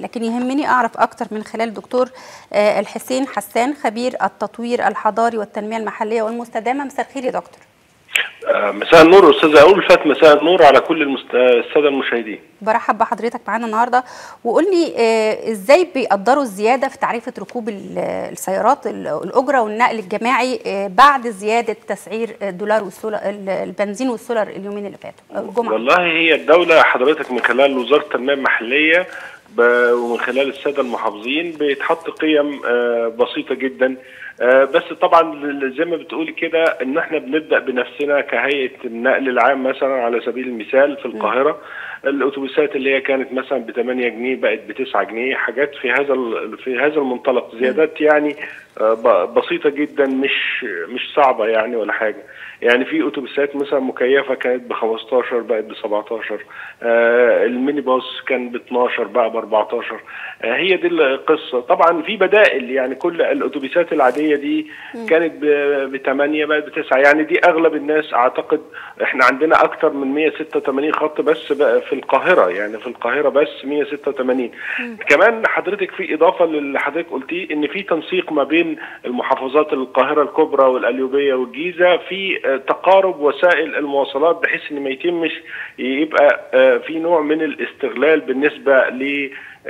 لكن يهمني اعرف اكتر من خلال دكتور آه، الحسين حسان خبير التطوير الحضاري والتنميه المحليه والمستدامه مساء الخير يا دكتور آه، مساء النور استاذه ألفت مساء النور على كل المست... الساده المشاهدين برحب بحضرتك معانا النهارده وقول لي آه، ازاي بيقدروا الزياده في تعريفه ركوب ال- السيارات ال- الاجره والنقل الجماعي آه، بعد زياده تسعير الدولار والسولار ال- البنزين والسولار اليومين اللي فاتوا الجمعه والله هي الدوله حضرتك من خلال وزاره التنميه المحليه ب- ومن خلال الساده المحافظين بيتحط قيم آه، بسيطه جدا آه، بس طبعا زي ما بتقولي كده ان احنا بنبدا بنفسنا كهيئه النقل العام مثلا على سبيل المثال في القاهره الاتوبيسات اللي هي كانت مثلا ب 8 جنيه بقت ب 9 جنيه حاجات في هذا ال- في هذا المنطلق زيادات يعني آه، ب- بسيطه جدا مش مش صعبه يعني ولا حاجه يعني في اتوبيسات مثلا مكيفه كانت ب 15 بقت ب 17 آه الميني باص كان ب 12 بقى ب 14 آه هي دي القصه طبعا في بدائل يعني كل الاتوبيسات العاديه دي كانت ب 8 بقت ب 9 يعني دي اغلب الناس اعتقد احنا عندنا اكتر من 186 خط بس بقى في القاهره يعني في القاهره بس 186 كمان حضرتك في اضافه للي حضرتك قلتيه ان في تنسيق ما بين المحافظات القاهره الكبرى والقليوبيه والجيزه في آه، تقارب وسائل المواصلات بحيث ان ما يتمش يبقى آه، في نوع من الاستغلال بالنسبه ل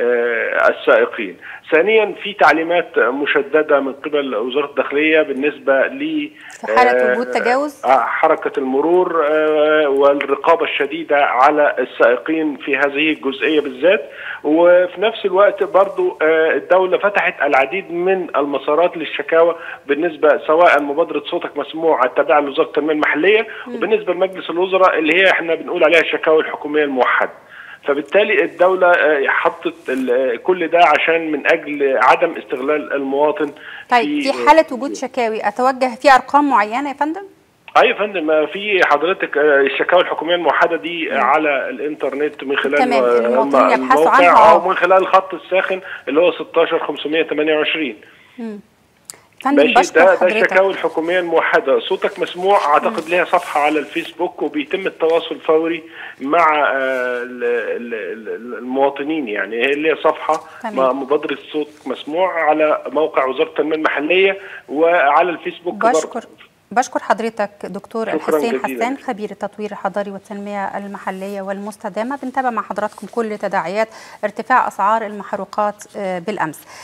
آه، السائقين. ثانيا في تعليمات مشدده من قبل وزاره الداخليه بالنسبه ل في حالة آه، وجود تجاوز؟ آه، حركه المرور آه، والرقابه الشديده على السائقين في هذه الجزئيه بالذات وفي نفس الوقت برضو آه، الدوله فتحت العديد من المسارات للشكاوى بالنسبه سواء مبادره صوتك مسموع التابعه لوزاره التنميه المحليه وبالنسبه لمجلس الوزراء اللي هي احنا بنقول عليها الشكاوى الحكوميه الموحده. فبالتالي الدولة آه، حطت ال- كل ده عشان من أجل عدم استغلال المواطن طيب في حاله وجود شكاوي اتوجه في ارقام معينه يا فندم اي يا فندم آه، في حضرتك آه، الشكاوى الحكوميه الموحده دي آه، على الانترنت من خلال تمام، آه، المواطنين يبحثوا الموقع عنها. او من خلال الخط الساخن اللي هو 16 528 فندم ماشي بشكر ده ده حضرتك الشكاوى الحكوميه الموحده صوتك مسموع اعتقد ليها صفحه على الفيسبوك وبيتم التواصل فوري مع آه، ال- ال- ال- المواطنين يعني هي ليها صفحه تمام. مع مبادره صوت مسموع على موقع وزاره التنميه المحليه وعلى الفيسبوك برضه. بشكر بشكر حضرتك دكتور شكراً الحسين جزيلاً. حسان خبير التطوير الحضاري والتنميه المحليه والمستدامه بنتابع مع حضراتكم كل تداعيات ارتفاع اسعار المحروقات آه، بالامس